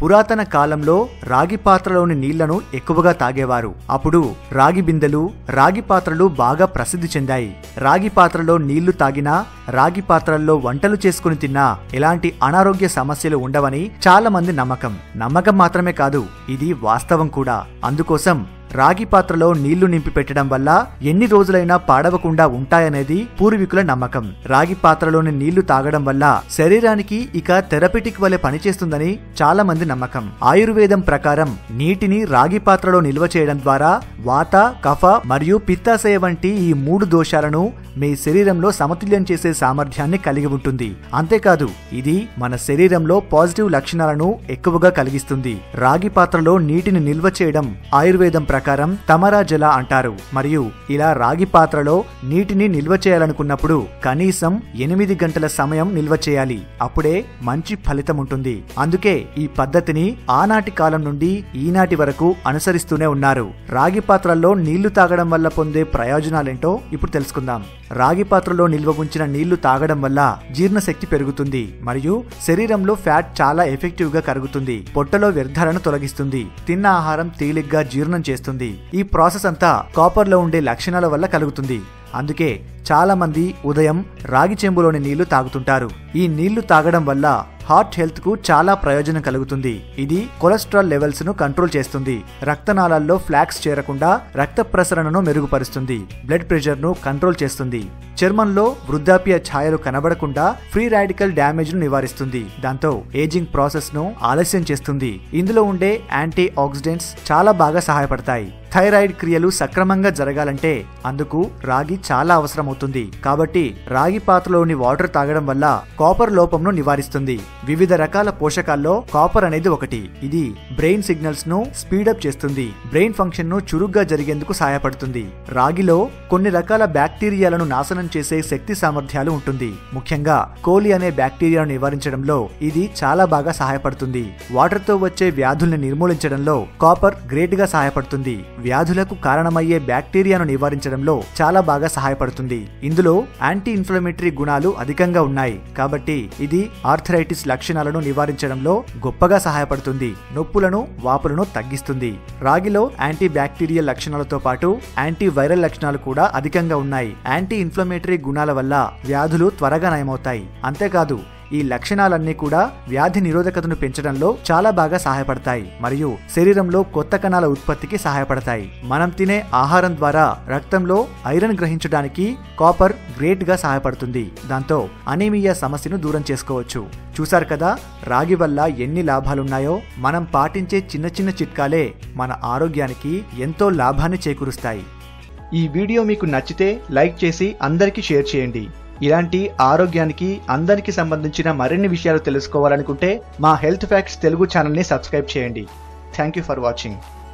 పురాతన కాలంలో రాగి పాత్రలోని నీళ్లను ఎక్కువగా తాగేవారు అప్పుడు రాగి బిందెలు రాగి పాత్రలు బాగా ప్రసిద్ధి చెందాయి రాగి పాత్రలో నీళ్లు తాగినా రాగి పాత్రల్లో వంటలు చేసుకుని తిన్నా ఎలాంటి అనారోగ్య సమస్యలు ఉండవని చాలా మంది నమ్మకం నమ్మకం మాత్రమే కాదు ఇది వాస్తవం కూడా అందుకోసం రాగి పాత్రలో నీళ్లు నింపి పెట్టడం వల్ల ఎన్ని రోజులైనా పాడవకుండా ఉంటాయనేది పూర్వీకుల నమ్మకం రాగి పాత్రలోని నీళ్లు తాగడం వల్ల శరీరానికి ఇక థెరపిటిక్ వలె పనిచేస్తుందని చాలా మంది నమ్మకం ఆయుర్వేదం ప్రకారం నీటిని రాగి పాత్రలో నిల్వ చేయడం ద్వారా వాత కఫ మరియు పిత్తాశయ వంటి ఈ మూడు దోషాలను మీ శరీరంలో సమతుల్యం చేసే సామర్థ్యాన్ని కలిగి ఉంటుంది అంతేకాదు ఇది మన శరీరంలో పాజిటివ్ లక్షణాలను ఎక్కువగా కలిగిస్తుంది రాగి పాత్రలో నీటిని నిల్వ చేయడం ఆయుర్వేదం ప్రకారం తమరా జల అంటారు మరియు ఇలా రాగి పాత్రలో నీటిని నిల్వ చేయాలనుకున్నప్పుడు కనీసం ఎనిమిది గంటల సమయం నిల్వ చేయాలి అప్పుడే మంచి ఫలితం ఉంటుంది అందుకే ఈ పద్ధతిని ఆనాటి కాలం నుండి ఈనాటి వరకు అనుసరిస్తూనే ఉన్నారు రాగి పాత్రల్లో నీళ్లు తాగడం వల్ల పొందే ప్రయోజనాలేంటో ఇప్పుడు తెలుసుకుందాం రాగి పాత్రలో నిల్వ ఉంచిన నీళ్లు తాగడం వల్ల జీర్ణశక్తి పెరుగుతుంది మరియు శరీరంలో ఫ్యాట్ చాలా ఎఫెక్టివ్ గా కరుగుతుంది పొట్టలో వ్యర్థాలను తొలగిస్తుంది తిన్న ఆహారం తేలిగ్గా జీర్ణం చేస్తుంది ఈ ప్రాసెస్ అంతా కాపర్ లో ఉండే లక్షణాల వల్ల కలుగుతుంది అందుకే చాలా మంది ఉదయం రాగి చెంబులోని నీళ్లు తాగుతుంటారు ఈ నీళ్లు తాగడం వల్ల హార్ట్ హెల్త్ కు చాలా ప్రయోజనం కలుగుతుంది ఇది కొలెస్ట్రాల్ లెవెల్స్ ను కంట్రోల్ చేస్తుంది రక్తనాళాల్లో ఫ్లాక్స్ చేరకుండా రక్త ప్రసరణను మెరుగుపరుస్తుంది బ్లడ్ ప్రెషర్ ను కంట్రోల్ చేస్తుంది చర్మంలో వృద్ధాప్య ఛాయలు కనబడకుండా ఫ్రీ రాడికల్ డ్యామేజ్ ను నివారిస్తుంది దాంతో ఏజింగ్ ప్రాసెస్ ను ఆలస్యం చేస్తుంది ఇందులో ఉండే యాంటీ ఆక్సిడెంట్స్ చాలా బాగా సహాయపడతాయి థైరాయిడ్ క్రియలు సక్రమంగా జరగాలంటే అందుకు రాగి చాలా అవసరం అవుతుంది కాబట్టి రాగి పాత్రలోని వాటర్ తాగడం వల్ల కాపర్ లోపంను నివారిస్తుంది వివిధ రకాల పోషకాల్లో కాపర్ అనేది ఒకటి ఇది బ్రెయిన్ సిగ్నల్స్ ను స్పీడప్ చేస్తుంది బ్రెయిన్ ఫంక్షన్ ను చురుగ్గా జరిగేందుకు సహాయపడుతుంది రాగిలో కొన్ని రకాల బ్యాక్టీరియాలను నాశనం చేసే శక్తి సామర్థ్యాలు ఉంటుంది ముఖ్యంగా కోలి అనే బ్యాక్టీరియాను నివారించడంలో ఇది చాలా బాగా సహాయపడుతుంది వాటర్ తో వచ్చే వ్యాధుల్ని నిర్మూలించడంలో కాపర్ గ్రేట్ గా సహాయపడుతుంది వ్యాధులకు కారణమయ్యే బ్యాక్టీరియాను నివారించడంలో చాలా బాగా సహాయపడుతుంది ఇందులో యాంటీ ఇన్ఫ్లమేటరీ గుణాలు అధికంగా ఉన్నాయి కాబట్టి ఇది ఆర్థరైటిస్ లక్షణాలను నివారించడంలో గొప్పగా సహాయపడుతుంది నొప్పులను వాపులను తగ్గిస్తుంది రాగిలో యాంటీ బ్యాక్టీరియల్ లక్షణాలతో పాటు యాంటీ వైరల్ లక్షణాలు కూడా అధికంగా ఉన్నాయి యాంటీ ఇన్ఫ్లమేటరీ గుణాల వల్ల వ్యాధులు త్వరగా నయమవుతాయి అంతేకాదు ఈ లక్షణాలన్నీ కూడా వ్యాధి నిరోధకతను పెంచడంలో చాలా బాగా సహాయపడతాయి మరియు శరీరంలో కొత్త కణాల ఉత్పత్తికి సహాయపడతాయి మనం తినే ఆహారం ద్వారా రక్తంలో ఐరన్ గ్రహించడానికి కాపర్ గ్రేట్ గా సహాయపడుతుంది దాంతో అనీమియా సమస్యను దూరం చేసుకోవచ్చు చూసారు కదా రాగి వల్ల ఎన్ని లాభాలున్నాయో మనం పాటించే చిన్న చిన్న చిట్కాలే మన ఆరోగ్యానికి ఎంతో లాభాన్ని చేకూరుస్తాయి ఈ వీడియో మీకు నచ్చితే లైక్ చేసి అందరికీ షేర్ చేయండి ఇలాంటి ఆరోగ్యానికి అందరికీ సంబంధించిన మరిన్ని విషయాలు తెలుసుకోవాలనుకుంటే మా హెల్త్ ఫ్యాక్ట్స్ తెలుగు ఛానల్ని సబ్స్క్రైబ్ చేయండి థ్యాంక్ యూ ఫర్ వాచింగ్